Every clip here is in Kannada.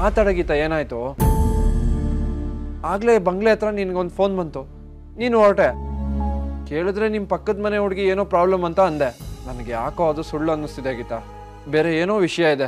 ಮಾತಾಡ ಗೀತಾ ಏನಾಯ್ತು ಆಗ್ಲೇ ಬಂಗ್ಲೆ ಹತ್ರ ನಿನ್ಗೊಂದು ಫೋನ್ ಬಂತು ನೀನು ಹೊರಟೆ ಕೇಳಿದ್ರೆ ನಿಮ್ಮ ಪಕ್ಕದ ಮನೆ ಹುಡುಗಿ ಏನೋ ಪ್ರಾಬ್ಲಮ್ ಅಂತ ಅಂದೆ ನನಗೆ ಯಾಕೋ ಅದು ಸುಳ್ಳು ಅನ್ನಿಸ್ತಿದೆ ಗೀತಾ ಬೇರೆ ಏನೋ ವಿಷಯ ಇದೆ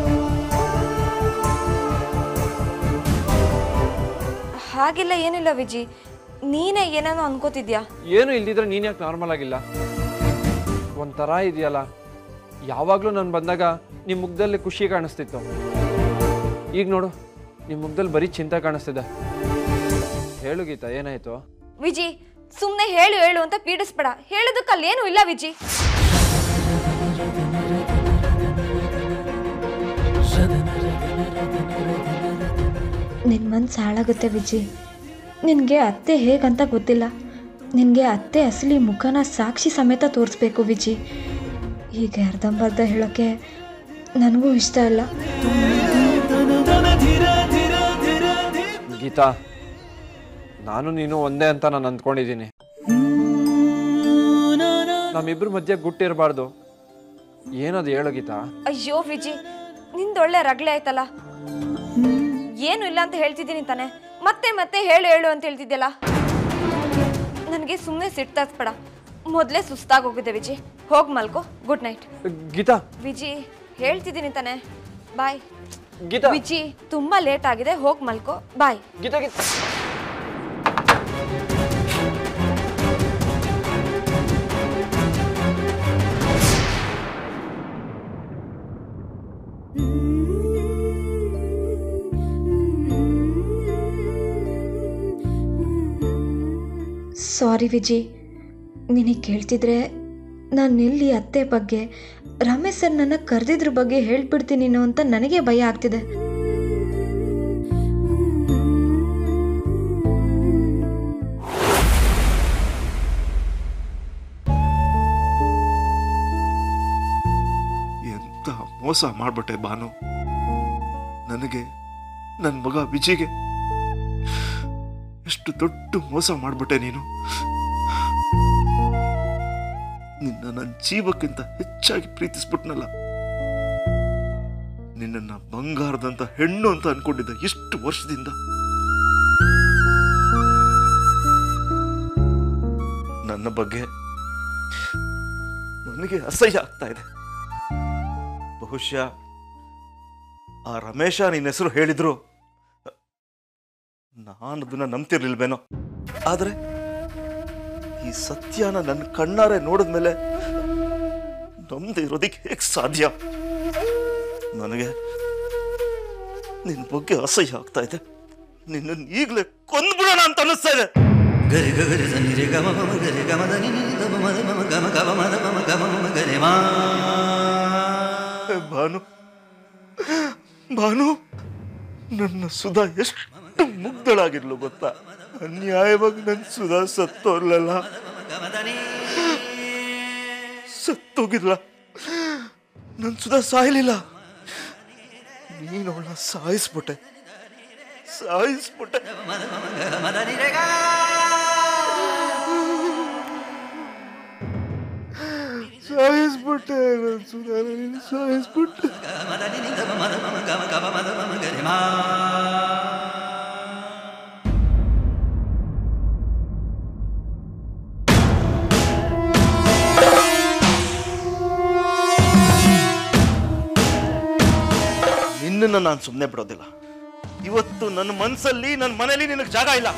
ಹಾಗೆಲ್ಲ ಏನಿಲ್ಲ ವಿಜಿ ನೀನೇ ಏನೇನೋ ಅನ್ಕೋತಿದ್ಯಾ ಏನು ಇಲ್ದಿದ್ರೆ ನೀನು ಯಾಕೆ ನಾರ್ಮಲ್ ಆಗಿಲ್ಲ ಒಂಥರ ಇದೆಯಲ್ಲ ಯಾವಾಗಲೂ ನಾನು ಬಂದಾಗ ನಿಮ್ಮ ಮುಖದಲ್ಲಿ ಖುಷಿ ಕಾಣಿಸ್ತಿತ್ತು ಈಗ ನೋಡು ನಿಮ್ಮ ಮುಖದಲ್ಲಿ ಬರೀ ಚಿಂತೆ ಕಾಣಿಸ್ತಿದೆ ಹೇಳು ಗೀತಾ ಏನಾಯ್ತು ವಿಜಿ ಸುಮ್ಮನೆ ಹೇಳು ಹೇಳು ಅಂತ ಪೀಡಿಸ್ಬೇಡ ಹೇಳೋದಕ್ಕಲ್ಲೇನು ಇಲ್ಲ ವಿಜಿ ನಿನ್ನ ಮನ್ಸು ಹಾಳಾಗುತ್ತೆ ವಿಜಿ ನಿನಗೆ ಅತ್ತೆ ಹೇಗಂತ ಗೊತ್ತಿಲ್ಲ ನಿನಗೆ ಅತ್ತೆ ಅಸಲಿ ಮುಖನ ಸಾಕ್ಷಿ ಸಮೇತ ತೋರಿಸ್ಬೇಕು ವಿಜಿ ಹೀಗೆ ಅರ್ಧಂಬರ್ಧ ಹೇಳೋಕ್ಕೆ ನನಗೂ ಇಷ್ಟ ಇಲ್ಲ ಗೀತಾ ನಾನು ನೀನು ಒಂದೇ ಅಂತ ನಾನು ಅಂದ್ಕೊಂಡಿದ್ದೀನಿ ನಮ್ಮಿಬ್ರ ಮಧ್ಯೆ ಗುಟ್ಟಿರಬಾರ್ದು ಏನದು ಹೇಳು ಗೀತಾ ಅಯ್ಯೋ ವಿಜಿ ನಿಂದೊಳ್ಳೆ ರಗ್ಳೆ ಆಯ್ತಲ್ಲ ಏನು ಇಲ್ಲ ಅಂತ ಹೇಳ್ತಿದ್ದೀನಿ ತಾನೆ ಮತ್ತೆ ಮತ್ತೆ ಹೇಳು ಹೇಳು ಅಂತ ಹೇಳ್ತಿದ್ಯಲ್ಲ ನನಗೆ ಸುಮ್ಮನೆ ಸಿಟ್ಟಾಸ್ಬೇಡ ಮೊದಲೇ ಸುಸ್ತಾಗೋಗಿದೆ ವಿಜಿ ಹೋಗಿ ಮಲ್ಕೋ ಗುಡ್ ನೈಟ್ ಗೀತಾ ವಿಜಿ ಹೇಳ್ತಿದ್ದೀನಿ ತಾನೆ ಬಾಯ್ ಗೀತಾ ವಿಜಿ ತುಂಬಾ ಲೇಟ್ ಆಗಿದೆ ಹೋಗಿ ಮಲ್ಕೋ ಬಾಯ್ ಗೀತಾ ಗೀತಾ ಸಾರಿ ವಿಜಿ ನಿನಗೆ ಕೇಳ್ತಿದ್ರೆ ನಾನು ಎಲ್ಲಿ ಅತ್ತೆ ಬಗ್ಗೆ ರಮೇಶ್ ಸರ್ ನನ್ನ ಕರೆದಿದ್ರ ಬಗ್ಗೆ ಹೇಳ್ಬಿಡ್ತೀನೇನೋ ಅಂತ ನನಗೆ ಭಯ ಆಗ್ತಿದೆ ಎಂತ ಮೋಸ ಮಾಡ್ಬಿಟ್ಟೆ ಬಾನು ನನಗೆ ನನ್ನ ಮಗ ವಿಜಿಗೆ ಎಷ್ಟು ದೊಡ್ಡ ಮೋಸ ಮಾಡ್ಬಿಟ್ಟೆ ನೀನು ನಿನ್ನ ನನ್ನ ಜೀವಕ್ಕಿಂತ ಹೆಚ್ಚಾಗಿ ಪ್ರೀತಿಸ್ಬಿಟ್ನಲ್ಲ ನಿನ್ನನ್ನ ಬಂಗಾರದಂತ ಹೆಣ್ಣು ಅಂತ ಅನ್ಕೊಂಡಿದ್ದ ಎಷ್ಟು ವರ್ಷದಿಂದ ನನ್ನ ಬಗ್ಗೆ ನನಗೆ ಅಸಹ್ಯ ಆಗ್ತಾ ಇದೆ ಬಹುಶಃ ಆ ರಮೇಶ ನಿನ್ನ ಹೆಸರು ಹೇಳಿದ್ರು ನಾನು ಅದನ್ನ ನಂಬ್ತಿರ್ಲಿಲ್ವೇನೋ ಆದ್ರೆ ಈ ಸತ್ಯನ ನನ್ನ ಕಣ್ಣಾರೆ ನೋಡಿದ್ಮೇಲೆ ನಮ್ದೇ ಇರೋದಿಕ್ಕೆ ಹೇಗೆ ಸಾಧ್ಯ ನನಗೆ ನಿನ್ನ ಬಗ್ಗೆ ಅಸಹ್ಯ ಆಗ್ತಾ ಇದೆ ನಿನ್ನನ್ನು ಈಗಲೇ ಕೊಂದ್ಬಿಡೋಣ ಅಂತ ಅನಿಸ್ತಾ ಇದೆ ಗರಿ ಗರಿ ಸನಿ ರೆ ಗಮ ಮಮ ಗರಿ ಗಮ ಧನಿ ನಿ ದ ಮಮ ದ ಮಮ ಗಮ ಗಮ ಮದ ಮಮ ಗಮ ಮಮ ಗರಿ ಮಾ ಭಾನು ಭಾನು ನನ್ನ ಸುಧಾ ಎಷ್ಟು ಮುಗ್ಧಳಾಗಿರ್ಲು ಗೊತ್ತಾ ಅನ್ಯಾಯವಾಗಿ ನನ್ನ ಸುಧಾ ಸತ್ತೋರ್ಲಲ್ಲ ಗಮ ಧನಿ ಸತ್ತೋಗಿಲ್ಲ ನನ್ನ ಸುಧಾ ಸಾಯ್ಲಿಲ್ಲ ನೀನು ಅವಳ ಸಾಯಿಸ್ಬಿಟ್ಟೆ ಸಾಯಿಸ್ಬಿಟ್ಟೆ ಮದ ಮಮ ಗಮ ಧನಿ ರೆ ಗಾ ಸಾಯಿಸ್ಬಿಟ್ಟೆ ನನ್ನ ಸುಧಾ ನೀನು ಸಾಯಿಸ್ಬಿಟ್ಟೆ ಗಮ ಧನಿ ನಿ ದ ಮಮ ದ ಮಮ ಗಮ ಗಮ ಮದ ಮಮ ಗರಿ ಮಾ ನಿನ್ನನ್ನು ನಾನು ಸುಮ್ಮನೆ ಬಿಡೋದಿಲ್ಲ ಇವತ್ತು ನನ್ನ ಮನಸ್ಸಲ್ಲಿ ನನ್ನ ಮನೆಯಲ್ಲಿ ನಿನಗೆ ಜಾಗ ಇಲ್ಲ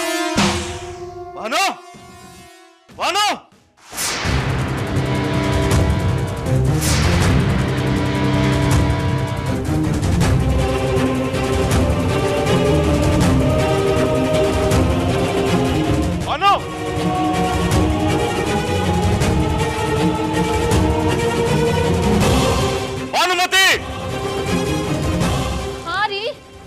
ಭಾನು ಭಾನು ಭಾನು ಭಾನುಮತಿ ಹಾ ರೀ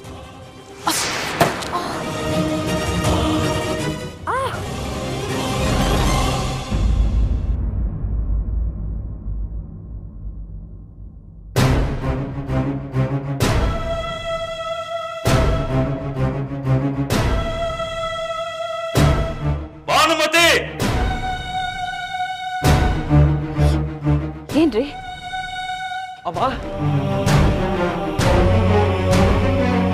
ಭಾನುಮತಿ ಏನ್ರಿ ಅಮ್ಮ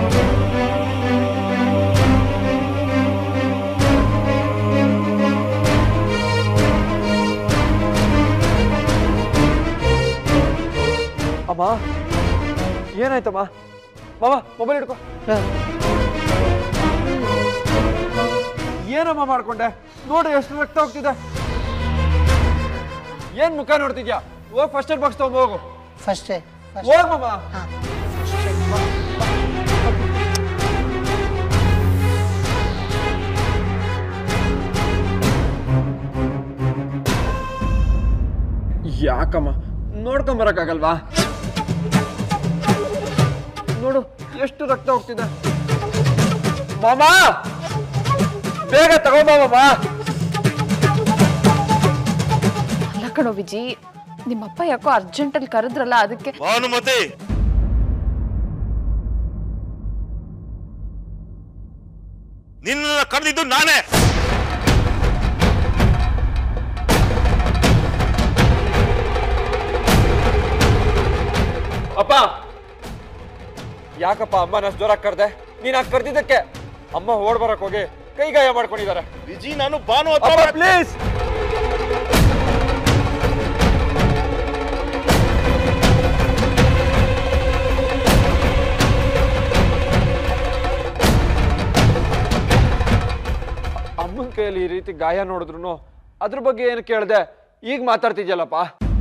ಅಮ್ಮ ಏನಾಯ್ತಮ್ಮ ಮಾಮ ಮೊಬೈಲ್ ಹಿಡ್ಕೊ ಏನಮ್ಮ ಮಾಡ್ಕೊಂಡೆ ನೋಡಿ ಎಷ್ಟು ರಕ್ತ ಹೋಗ್ತಿದೆ ಏನ್ ಮುಖ ನೋಡ್ತಿದ್ಯಾ ಹೋಗ್ ಫಸ್ಟ್ ಏಡ್ ಬಾಕ್ಸ್ ತಗೊಂಡ್ ಹೋಗು ಫಸ್ಟೇ ಹೋಗ್ ಮಾಮ ಯಾಕಮ್ಮ ನೋಡ್ಕೊಂಬರಕ್ಕಾಗಲ್ವಾ ನೋಡು ಎಷ್ಟು ರಕ್ತ ಹೋಗ್ತಿದೆ ಮಾಮ ಬೇಗ ತಗೊಂಬ ಮಾಮ ಅಲ್ಲ ಕಣೋ ವಿಜಿ ನಿಮ್ಮಪ್ಪ ಯಾಕೋ ಅರ್ಜೆಂಟಲ್ಲಿ ಕರೆದ್ರಲ್ಲ ಅದಕ್ಕೆ ಭಾನುಮತಿ ನಿನ್ನ ಕರೆದಿದ್ದು ನಾನೇ ಅಪ್ಪ ಯಾಕಪ್ಪ ಅಮ್ಮ ನಷ್ಟು ಜೋರಾಗಿ ಕರ್ದೆ ನೀನ್ ಆಗ ಕರ್ದಿದ್ದಕ್ಕೆ ಅಮ್ಮ ಓಡ್ ಬರಕ್ ಹೋಗಿ ಕೈ ಗಾಯ ಮಾಡ್ಕೊಂಡಿದ್ದಾರೆ ವಿಜಿ ನಾನು ಭಾನು ಪ್ಲೀಸ್ ಅಮ್ಮನ ಕೈಯಲ್ಲಿ ಈ ರೀತಿ ಗಾಯ ನೋಡಿದ್ರು ಅದ್ರ ಬಗ್ಗೆ ಏನು ಕೇಳ್ದೆ ಈಗ ಮಾತಾಡ್ತಿದ್ಯಲ್ಲಪ್ಪ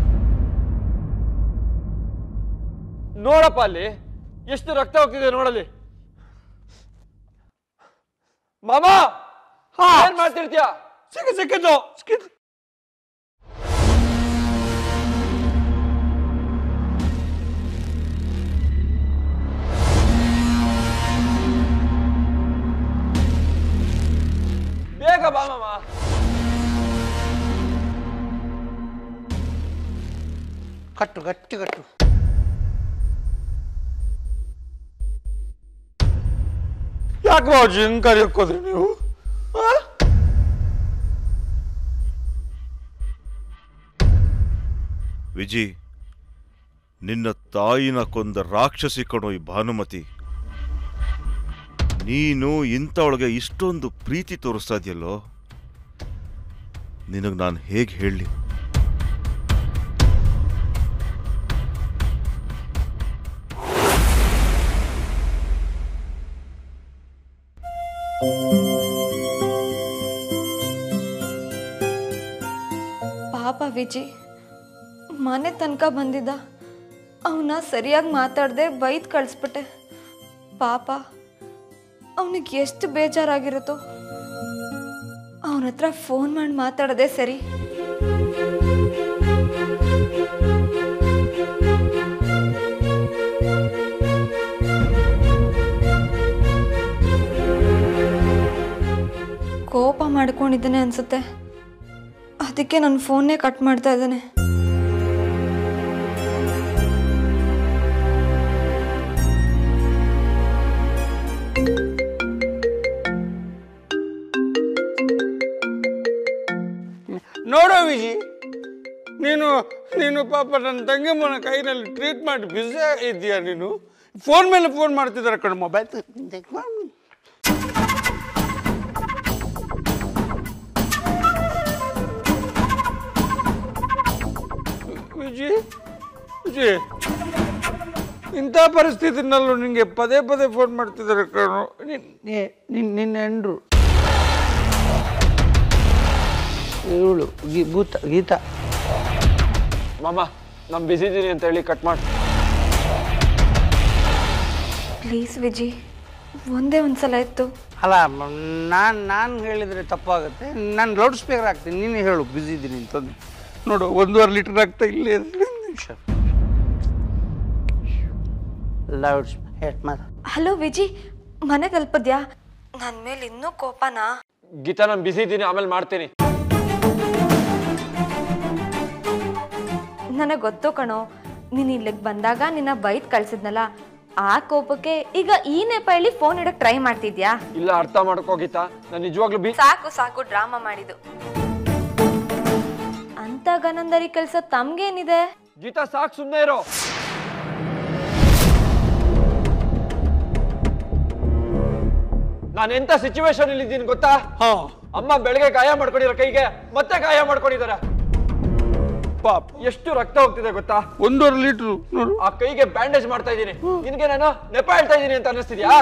ನೋಡಪ್ಪ ಅಲ್ಲಿ ಎಷ್ಟು ರಕ್ತ ಹೋಗ್ತಿದೆ ನೋಡಲ್ಲಿ ಮಾಮ ಏನ್ ಮಾಡ್ತಿರ್ತೀಯ ಸಿಕ್ಕ ಸಿಕ್ಕಿದ್ದು ಸಿಕ್ಕಿದ್ದು ಬೇಗ ಬಾ ಮಾಮ ಕಟ್ಟು ಗಟ್ಟಿ ಕಟ್ಟು ಯಾಕೆ ಬಾಜಿ ಹಿಂಗ್ ಕರಿಯೋಕೋದ್ರಿ ನೀವು ಆ? ವಿಜಿ ನಿನ್ನ ತಾಯಿನ ಕೊಂದ ರಾಕ್ಷಸಿ ಕಣೋ ಈ ಭಾನುಮತಿ ನೀನು ಇಂಥವಳಿಗೆ ಇಷ್ಟೊಂದು ಪ್ರೀತಿ ತೋರಿಸ್ತಾ ಇದೆಯಲ್ಲೋ ನಿನಗೆ ನಾನು ಹೇಗೆ ಹೇಳಲಿ ಪಾಪ ವಿಜಿ ಮನೆ ತನಕ ಬಂದಿದ್ದ ಅವನ್ನ ಸರಿಯಾಗಿ ಮಾತಾಡದೆ ಬೈದ್ ಕಳಿಸ್ಬಿಟ್ಟೆ ಪಾಪ ಅವನಿಗೆ ಎಷ್ಟು ಬೇಜಾರಾಗಿರುತ್ತೋ ಅವನ ಹತ್ರ ಫೋನ್ ಮಾಡಿ ಮಾತಾಡದೆ ಸರಿ ಕೋಪ ಮಾಡ್ಕೊಂಡಿದ್ದಾನೆ ಅನ್ಸುತ್ತೆ ಅದಕ್ಕೆ ನನ್ನ ಫೋನ್ನೇ ಕಟ್ ಮಾಡ್ತಾ ಇದ್ದಾನೆ ನೋಡೋ ವಿಜಿ ನೀನು ನೀನು ಪಾಪ ನನ್ನ ತಂಗಿಮ್ಮನ ಕೈನಲ್ಲಿ ಟ್ರೀಟ್ ಮಾಡಿ ಬ್ಯುಸಿ ಇದೆಯಾ ನೀನು ಫೋನ್ ಮೇಲೆ ಫೋನ್ ಮಾಡ್ತಿದ್ದಾರೆ ಕಣ ಮೊಬೈಲ್ ವಿಜಿ ವಿಜಿ ಇಂಥ ಪರಿಸ್ಥಿತಿನಲ್ಲೂ ನಿಂಗೆ ಪದೇ ಪದೇ ಫೋನ್ ಮಾಡ್ತಿದ್ದಾರೆ ಕಣು ನಿನ್ನ ನಿನ್ನ ಹೆಂಡ್ರು ಇವಳು ಗಿ ಭೂತ ಗೀತಾ ಮಾಮ ನಾನು ಬಿಸಿ ಇದ್ದೀನಿ ಅಂತ ಹೇಳಿ ಕಟ್ ಮಾಡಿ ಪ್ಲೀಸ್ ವಿಜಿ ಒಂದೇ ಒಂದ್ಸಲ ಇತ್ತು ಅಲ್ಲ ನಾನು ನಾನು ಹೇಳಿದರೆ ತಪ್ಪಾಗುತ್ತೆ ನಾನು ಲೌಡ್ ಸ್ಪೀಕರ್ ಹಾಕ್ತೀನಿ ನೀನೇ ಹೇಳು ಬ್ಯುಸಿ ಇದ್ದೀನಿ ಅಂತಂದು ನೋಡು ಒಂದೂವರೆ ಲೀಟರ್ ಆಗ್ತಾ ಇಲ್ಲೇ ಇದೆ. ಒಂದು ನಿಮಿಷ ಲೌಡ್ ಸ್ಪೀಕರ್ ಮಾತು ಹಲೋ ವಿಜಿ ಮನೆ ತಲುಪದ್ಯಾ ನನ್ನ ಮೇಲೆ ಇನ್ನೂ ಕೋಪನಾ ಗೀತಾ ನಾನು ಬಿಸಿ ಇದ್ದೀನಿ ಆಮೇಲೆ ಮಾಡ್ತೀನಿ ನನಗೆ ಗೊತ್ತು ಕಣೋ ನೀನು ಇಲ್ಲಿಗೆ ಬಂದಾಗ ನಿನ್ನ ಬೈದ್ ಕಳ್ಸಿದ್ನಲ್ಲ ಆ ಕೋಪಕ್ಕೆ ಈಗ ಈ ನೆಪಲ್ಲಿ ಫೋನ್ ಇಡಕ್ ಟ್ರೈ ಮಾಡ್ತಿದ್ಯಾ ಇಲ್ಲ ಅರ್ಥ ಮಾಡ್ಕೋ ಗೀತಾ ನಾನು ನಿಜವಾಗ್ಲೂ ಬಿ ಸಾಕು ಸಾಕು ಡ್ರಾಮಾ ಮಾಡಿದ್ದು ಅಂತ ಗನಂದರಿ ಕೆಲಸ ತಮ್ಗೇನಿದೆ ಗೀತಾ ಸಾಕು ಸುಮ್ಮನೆ ಇರೋ ನಾನು ಎಂತ ಸಿಚುವೇಶನ್ ಇಲ್ಲಿ ಇದ್ದೀನಿ ಗೊತ್ತಾ ಹಾಂ ಅಮ್ಮ ಬೆಳಗ್ಗೆ ಗಾಯ ಮಾಡ್ಕೊಂಡಿರೋ ಕೈಗೆ ಮತ್ತೆ ಗಾಯ ಮಾಡ್ಕೊಂಡಿದ್ದಾರೆ ಪಾಪ ಎಷ್ಟು ರಕ್ತ ಹೋಗ್ತಿದೆ ಗೊತ್ತಾ ಒಂದೂವರೆ ಲೀಟ್ರು ನೋಡು ಆ ಕೈಗೆ ಬ್ಯಾಂಡೇಜ್ ಮಾಡ್ತಾ ಇದ್ದೀನಿ ನಿನ್ಗೆ ನಾನು ನೆಪ ಹೇಳ್ತಾ ಇದ್ದೀನಿ ಅಂತ ಅನ್ನಿಸ್ತಿದ್ಯಾ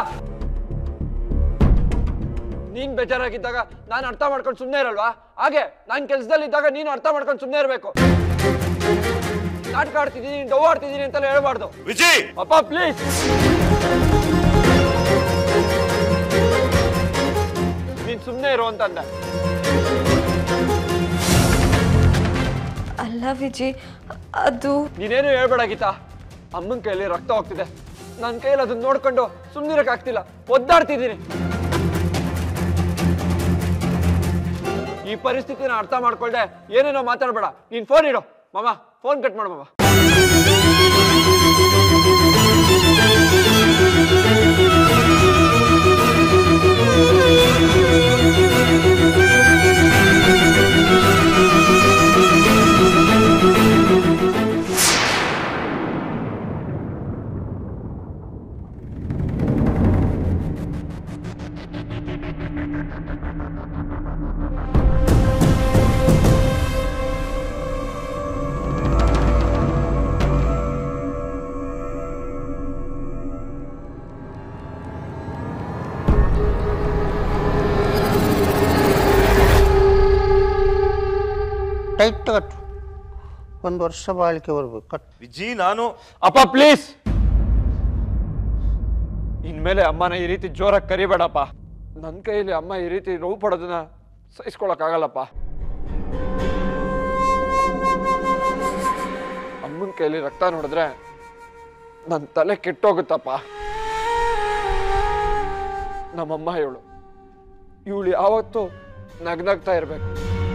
ನೀನ್ ಬೇಜಾರಾಗಿದ್ದಾಗ ನಾನು ಅರ್ಥ ಮಾಡ್ಕೊಂಡು ಸುಮ್ಮನೆ ಇರಲ್ವಾ ಹಾಗೆ ನಾನು ಕೆಲ್ಸದಲ್ಲಿದ್ದಾಗ ನೀನು ಅರ್ಥ ಮಾಡ್ಕೊಂಡು ಸುಮ್ಮನೆ ಇರಬೇಕು ನಾಟಕ ಆಡ್ತಿದ್ದೀನಿ ಡವ್ ಆಡ್ತಿದ್ದೀನಿ ಅಂತೆಲ್ಲ ಹೇಳ್ಬಾರ್ದು ವಿಜಯ್ ಅಪ್ಪ ಪ್ಲೀಸ್ ನೀನ್ ಸುಮ್ಮನೆ ಇರು ಅಂತಂದೆ ಅಲ್ಲ ವಿಜಿ ಅದು ನೀನೇನು ಹೇಳ್ಬೇಡ ಗೀತಾ ಅಮ್ಮನ ಕೈಯಲ್ಲಿ ರಕ್ತ ಹೋಗ್ತಿದೆ ನನ್ನ ಕೈಯಲ್ಲಿ ಅದನ್ನ ನೋಡ್ಕೊಂಡು ಸುಮ್ಮನಿರಕ್ ಆಗ್ತಿಲ್ಲ ಒದ್ದಾಡ್ತಿದ್ದೀನಿ ಈ ಪರಿಸ್ಥಿತಿನ ಅರ್ಥ ಮಾಡ್ಕೊಳ್ದೆ ಏನೇನೋ ಮಾತಾಡ್ಬೇಡ ನೀನ್ ಫೋನ್ ಇಡು ಮಾಮ ಫೋನ್ ಕಟ್ ಮಾಡು ಮಾಮ ಟೈಟ್ ಕಟ್ಟು ಒಂದು ವರ್ಷ ಬಾಳಿಕೆ ಬರ್ಬೇಕು ಕಟ್ ವಿಜಿ ನಾನು ಅಪ್ಪ ಪ್ಲೀಸ್ ಇನ್ಮೇಲೆ ಅಮ್ಮನ ಈ ರೀತಿ ಜೋರಾಗಿ ಕರಿಬೇಡಪ್ಪ ನನ್ನ ಕೈಯಲ್ಲಿ ಅಮ್ಮ ಈ ರೀತಿ ನೋವು ಪಡೋದನ್ನ ಸಹಿಸ್ಕೊಳಕ್ಕಾಗಲ್ಲಪ್ಪ ಅಮ್ಮನ ಕೈಯಲ್ಲಿ ರಕ್ತ ನೋಡಿದ್ರೆ ನನ್ನ ತಲೆ ಕೆಟ್ಟೋಗುತ್ತಪ್ಪ ನಮ್ಮಮ್ಮ ಇವಳು ಇವಳು ಯಾವತ್ತೂ ನಗ್ನಗ್ತಾ ಇರಬೇಕು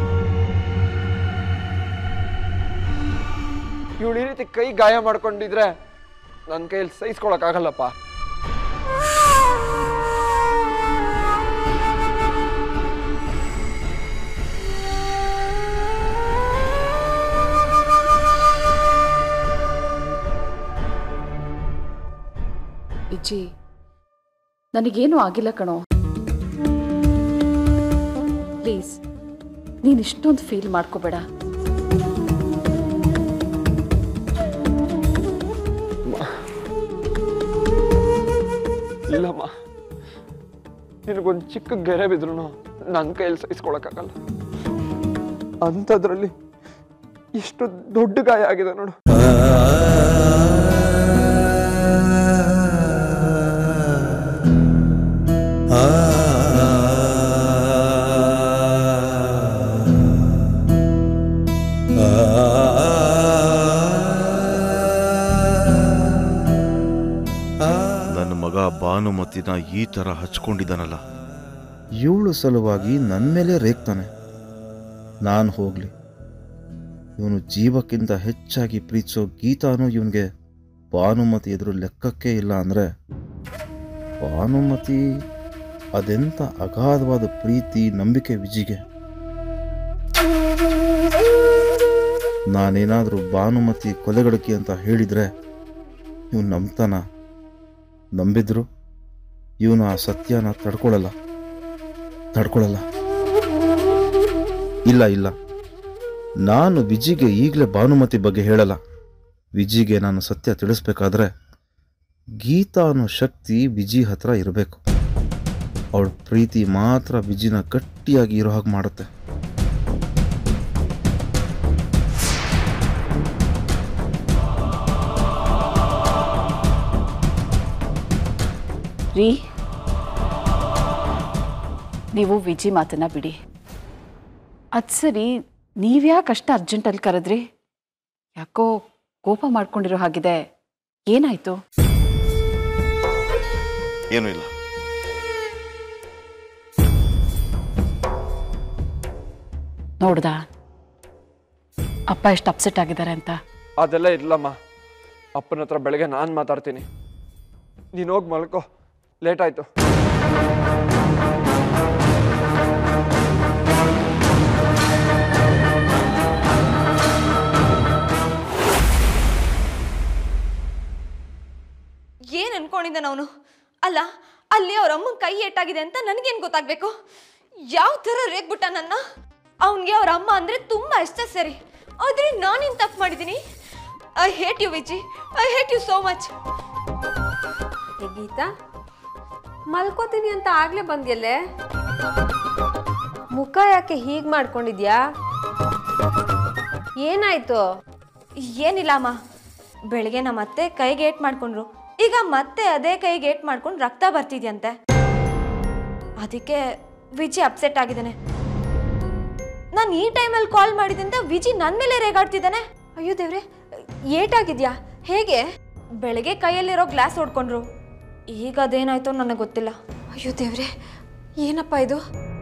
ಇವಳು ಈ ರೀತಿ ಕೈ ಗಾಯ ಮಾಡ್ಕೊಂಡಿದ್ರೆ ನನ್ನ ಕೈಯಲ್ಲಿ ಸಹಿಸ್ಕೊಳಕ್ಕಾಗಲ್ಲಪ್ಪ ವಿಜಿ ನನಗೇನು ಆಗಿಲ್ಲ ಕಣೋ ಪ್ಲೀಸ್ ನೀನು ಇಷ್ಟೊಂದು ಫೀಲ್ ಮಾಡ್ಕೋಬೇಡ ಇಲ್ಲಮ್ಮ ನಿನಗೊಂದು ಚಿಕ್ಕ ಗೆರೆ ಬಿದ್ರು ನನ್ನ ಕೈಯಲ್ಲಿ ಸಹಿಸ್ಕೊಳಕ್ಕಾಗಲ್ಲ ಅಂಥದ್ರಲ್ಲಿ ಎಷ್ಟು ದೊಡ್ಡ ಗಾಯ ಆಗಿದೆ ನೋಡು ನನ್ನ ಮಗ ಭಾನುಮತಿನ ಈ ತರ ಹಚ್ಕೊಂಡಿದ್ದಾನಲ್ಲ ಇವಳು ಸಲುವಾಗಿ ನನ್ನ ಮೇಲೆ ರೇಗ್ತಾನೆ ನಾನು ಹೋಗಲಿ ಇವನು ಜೀವಕ್ಕಿಂತ ಹೆಚ್ಚಾಗಿ ಪ್ರೀತಿಸೋ ಗೀತಾನು ಇವನಿಗೆ ಭಾನುಮತಿ ಎದುರು ಲೆಕ್ಕಕ್ಕೆ ಇಲ್ಲ ಅಂದರೆ ಭಾನುಮತಿ ಅದೆಂಥ ಅಗಾಧವಾದ ಪ್ರೀತಿ ನಂಬಿಕೆ ವಿಜಿಗೆ ನಾನೇನಾದರೂ ಭಾನುಮತಿ ಕೊಲೆಗಡಕಿ ಅಂತ ಹೇಳಿದರೆ ಇವನು ನಂಬ್ತಾನ ನಂಬಿದ್ರು ಇವನು ಆ ಸತ್ಯನ ತಡ್ಕೊಳ್ಳಲ್ಲ ತಡ್ಕೊಳ್ಳಲ್ಲ ಇಲ್ಲ ಇಲ್ಲ ನಾನು ವಿಜಿಗೆ ಈಗಲೇ ಭಾನುಮತಿ ಬಗ್ಗೆ ಹೇಳಲ್ಲ ವಿಜಿಗೆ ನಾನು ಸತ್ಯ ತಿಳಿಸ್ಬೇಕಾದ್ರೆ ಗೀತಾ ಅನ್ನೋ ಶಕ್ತಿ ವಿಜಿ ಹತ್ರ ಇರಬೇಕು ಅವಳ ಪ್ರೀತಿ ಮಾತ್ರ ವಿಜಿನ ಗಟ್ಟಿಯಾಗಿ ಇರೋ ಹಾಗೆ ಮಾಡುತ್ತೆ ರೀ ನೀವು ವಿಜಿ ಮಾತನ್ನ ಬಿಡಿ ಅದು ಸರಿ ನೀವ್ಯಾಕೆ ಅಷ್ಟು ಅರ್ಜೆಂಟಲ್ಲಿ ಕರೆದ್ರಿ ಯಾಕೋ ಕೋಪ ಮಾಡ್ಕೊಂಡಿರೋ ಹಾಗಿದೆ ಏನಾಯ್ತು ಏನೂ ಇಲ್ಲ ನೋಡ್ದಾ ಅಪ್ಪ ಎಷ್ಟು ಅಪ್ಸೆಟ್ ಆಗಿದ್ದಾರೆ ಅಂತ ಅದೆಲ್ಲ ಇರ್ಲಮ್ಮ ಅಪ್ಪನ ಹತ್ರ ಬೆಳಗ್ಗೆ ನಾನು ಮಾತಾಡ್ತೀನಿ ನೀನು ಹೋಗಿ ಮಲ್ಕೋ ಲೇಟ್ ಆಯ್ತು ಏನ್ ಅನ್ಕೊಂಡಿದ್ದಾನ ಅವನು ಅಲ್ಲ ಅಲ್ಲಿ ಅವ್ರ ಅಮ್ಮನ ಕೈ ಏಟಾಗಿದೆ ಅಂತ ನನಗೇನ್ ಗೊತ್ತಾಗ್ಬೇಕು ಯಾವ ಥರ ರೇಗ್ಬಿಟ್ಟ ನನ್ನ ಅವನಿಗೆ ಅವ್ರ ಅಮ್ಮ ಅಂದ್ರೆ ತುಂಬಾ ಇಷ್ಟ ಸರಿ ಆದ್ರೆ ನಾನೇನ್ ತಪ್ಪು ಮಾಡಿದ್ದೀನಿ I hate you Viji I hate you so much ಏ ಗೀತಾ ಮಲ್ಕೋತೀನಿ ಅಂತ ಆಗ್ಲೇ ಬಂದ್ಯಲ್ಲೇ ಮುಖ ಯಾಕೆ ಹೀಗ್ ಮಾಡ್ಕೊಂಡಿದ್ಯಾ ಏನಾಯ್ತು ಏನಿಲ್ಲ ಅಮ್ಮ ಬೆಳಿಗ್ಗೆ ನಮ್ಮ ಅತ್ತೆ ಕೈಗೆ ಏಟ್ ಮಾಡ್ಕೊಂಡ್ರು ಈಗ ಮತ್ತೆ ಅದೇ ಕೈಗೆ ಏಟ್ ಮಾಡ್ಕೊಂಡು ರಕ್ತ ಬರ್ತಿದ್ಯಂತೆ ಅದಕ್ಕೆ ವಿಜಿ ಅಪ್ಸೆಟ್ ಆಗಿದ್ದಾನೆ ನಾನು ಈ ಟೈಮಲ್ಲಿ ಕಾಲ್ ಮಾಡಿದ್ದಂತ ವಿಜಿ ನನ್ನ ಮೇಲೆ ರೇಗಾಡ್ತಿದ್ದಾನೆ ಅಯ್ಯೋ ದೇವ್ರೆ ಏಟಾಗಿದ್ಯಾ ಹೇಗೆ ಬೆಳಗ್ಗೆ ಕೈಯಲ್ಲಿರೋ ಗ್ಲಾಸ್ ಹೊಡ್ಕೊಂಡ್ರು ಈಗ ಅದೇನಾಯ್ತೋ ನನಗೆ ಗೊತ್ತಿಲ್ಲ ಅಯ್ಯೋ ದೇವ್ರೆ ಏನಪ್ಪ ಇದು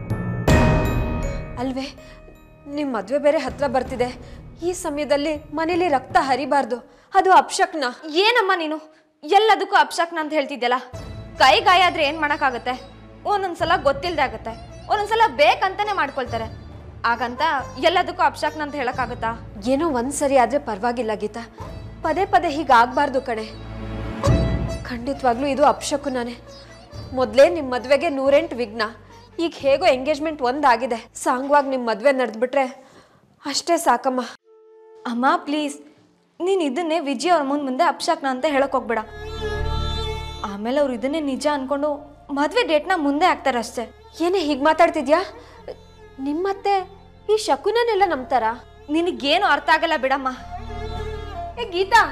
ಅಲ್ವೇ ನಿಮ್ಮ ಮದುವೆ ಬೇರೆ ಹತ್ರ ಬರ್ತಿದೆ ಈ ಸಮಯದಲ್ಲಿ ಮನೇಲಿ ರಕ್ತ ಹರಿಬಾರ್ದು ಅದು ಅಪ್ಶಕ್ನ ಏನಮ್ಮ ನೀನು ಎಲ್ಲದಕ್ಕೂ ಅಪ್ಶಕ್ನ ಅಂತ ಹೇಳ್ತಿದ್ಯಲ್ಲ ಕೈ ಗಾಯ ಆದ್ರೆ ಏನ್ ಮಾಡಕ್ಕಾಗತ್ತೆ ಒಂದೊಂದ್ಸಲ ಗೊತ್ತಿಲ್ದೆ ಆಗತ್ತೆ ಒಂದೊಂದ್ಸಲ ಬೇಕಂತಾನೆ ಮಾಡ್ಕೊಳ್ತಾರೆ ಆಗಂತ ಎಲ್ಲದಕ್ಕೂ ಅಪ್ಶಕ್ನ ಅಂತ ಹೇಳಕ್ಕಾಗತ್ತಾ ಏನೋ ಒಂದ್ಸರಿ ಆದ್ರೆ ಪರವಾಗಿಲ್ಲ ಗೀತಾ ಪದೇ ಪದೇ ಹೀಗಾಗ್ಬಾರ್ದು ಕಣೆ ಖಂಡಿತವಾಗ್ಲೂ ಇದು ಅಪ್ಶಕುನಾನೆ ಮೊದಲೇ ನಿಮ್ಮ ಮದುವೆಗೆ ನೂರೆಂಟು ವಿಘ್ನ ಈಗ ಹೇಗೋ ಎಂಗೇಜ್ಮೆಂಟ್ ಒಂದಾಗಿದೆ ಸಾಂಗ್ವಾಗಿ ನಿಮ್ಮ ಮದುವೆ ನಡೆದ್ಬಿಟ್ರೆ ಅಷ್ಟೇ ಸಾಕಮ್ಮ ಅಮ್ಮ ಪ್ಲೀಸ್ ನೀನು ಇದನ್ನೇ ವಿಜಯ್ ಅವ್ರ ಮುಂದೆ ಮುಂದೆ ಅಪ್ಶಕ್ನ ಅಂತ ಹೇಳಕ್ ಹೋಗ್ಬೇಡ ಆಮೇಲೆ ಅವ್ರು ಇದನ್ನೇ ನಿಜ ಅನ್ಕೊಂಡು ಮದ್ವೆ ಡೇಟ್ನ ಮುಂದೆ ಹಾಕ್ತಾರೆ ಅಷ್ಟೇ ಏನೇ ಹೀಗೆ ಮಾತಾಡ್ತಿದ್ಯಾ ನಿಮ್ಮತ್ತೆ ಈ ಶಕುನನೆಲ್ಲ ನಂಬ್ತಾರ ನಿನಗೇನು ಅರ್ಥ ಆಗಲ್ಲ ಬಿಡಮ್ಮ ಏ ಗೀತಾ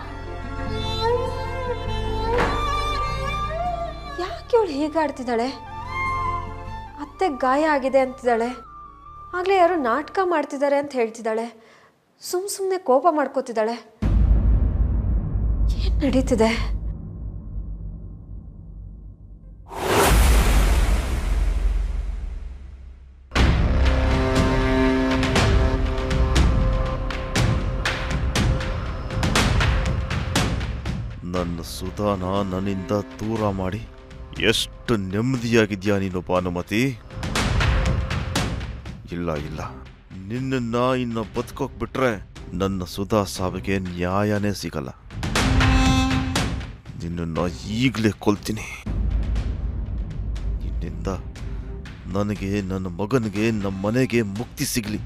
ಯಾಕೆ ಅವಳು ಹೀಗಾಡ್ತಿದ್ದಾಳೆ ಅತ್ತೆ ಗಾಯ ಆಗಿದೆ ಅಂತಿದ್ದಾಳೆ ಆಗಲೇ ಯಾರು ನಾಟಕ ಮಾಡ್ತಿದ್ದಾರೆ ಅಂತ ಹೇಳ್ತಿದ್ದಾಳೆ ಸುಮ್ ಸುಮ್ಮನೆ ಕೋಪ ಮಾಡ್ಕೋತಿದ್ದಾಳೆ ಏನು ನಡೀತಿದೆ ನನ್ನ ಸುಧಾನ ನನ್ನಿಂದ ದೂರ ಮಾಡಿ ಎಷ್ಟು ನೆಮ್ಮದಿಯಾಗಿದ್ಯಾ ನೀನು ಭಾನುಮತಿ ಇಲ್ಲ ಇಲ್ಲ ನಿನ್ನನ್ನ ಇನ್ನು ಬದುಕೋಕ್ ಬಿಟ್ರೆ ನನ್ನ ಸುಧಾ ಸಾವಿಗೆ ನ್ಯಾಯನೇ ಸಿಗಲ್ಲ ನಿನ್ನನ್ನ ಈಗಲೇ ಕೊಲ್ತೀನಿ ನಿನ್ನಿಂದ ನನಗೆ ನನ್ನ ಮಗನಿಗೆ ನಮ್ಮ ಮನೆಗೆ ಮುಕ್ತಿ ಸಿಗಲಿ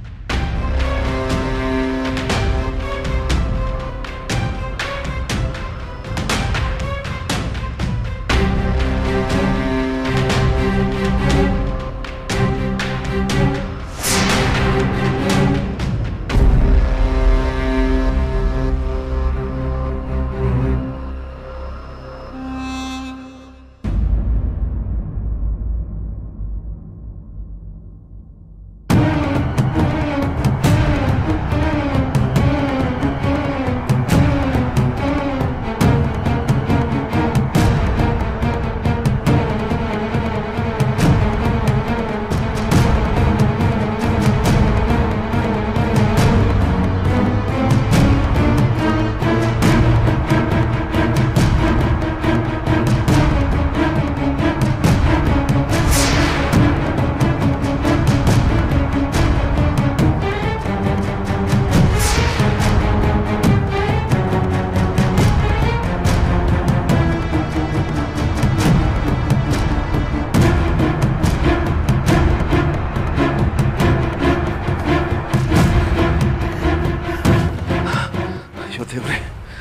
ಅಯ್ಯೋ ದೇವ್ರೆ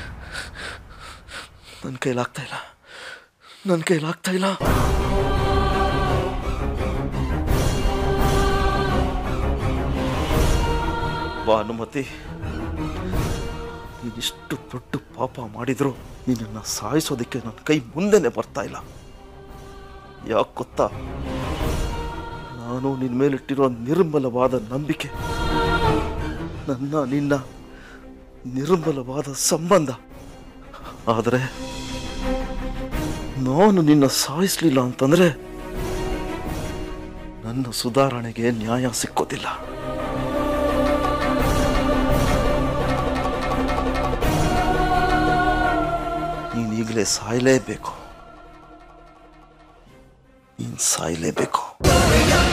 ನನ್ನ ಕೈಲಾಗ್ತಾ ಇಲ್ಲ ನನ್ನ ಕೈಲಾಗ್ತಾ ಇಲ್ಲ ಭಾನುಮತಿ ನೀನಿಷ್ಟು ದೊಡ್ಡ ಪಾಪ ಮಾಡಿದ್ರು ನಿನ್ನನ್ನು ಸಾಯಿಸೋದಕ್ಕೆ ನನ್ನ ಕೈ ಮುಂದೆನೆ ಬರ್ತಾ ಇಲ್ಲ ಯಾಕೆ ಗೊತ್ತಾ ನಾನು ನಿನ್ನ ಮೇಲಿಟ್ಟಿರೋ ನಿರ್ಮಲವಾದ ನಂಬಿಕೆ ನನ್ನ ನಿನ್ನ ನಿರ್ಮಲವಾದ ಸಂಬಂಧ ಆದರೆ ನಾನು ನಿನ್ನ ಸಾಯಿಸ್ಲಿಲ್ಲ ಅಂತಂದ್ರೆ ನನ್ನ ಸುಧಾರಣೆಗೆ ನ್ಯಾಯ ಸಿಕ್ಕೋದಿಲ್ಲ ನೀನು ಈಗಲೇ ಸಾಯಲೇಬೇಕು ನೀನು ಸಾಯಲೇಬೇಕು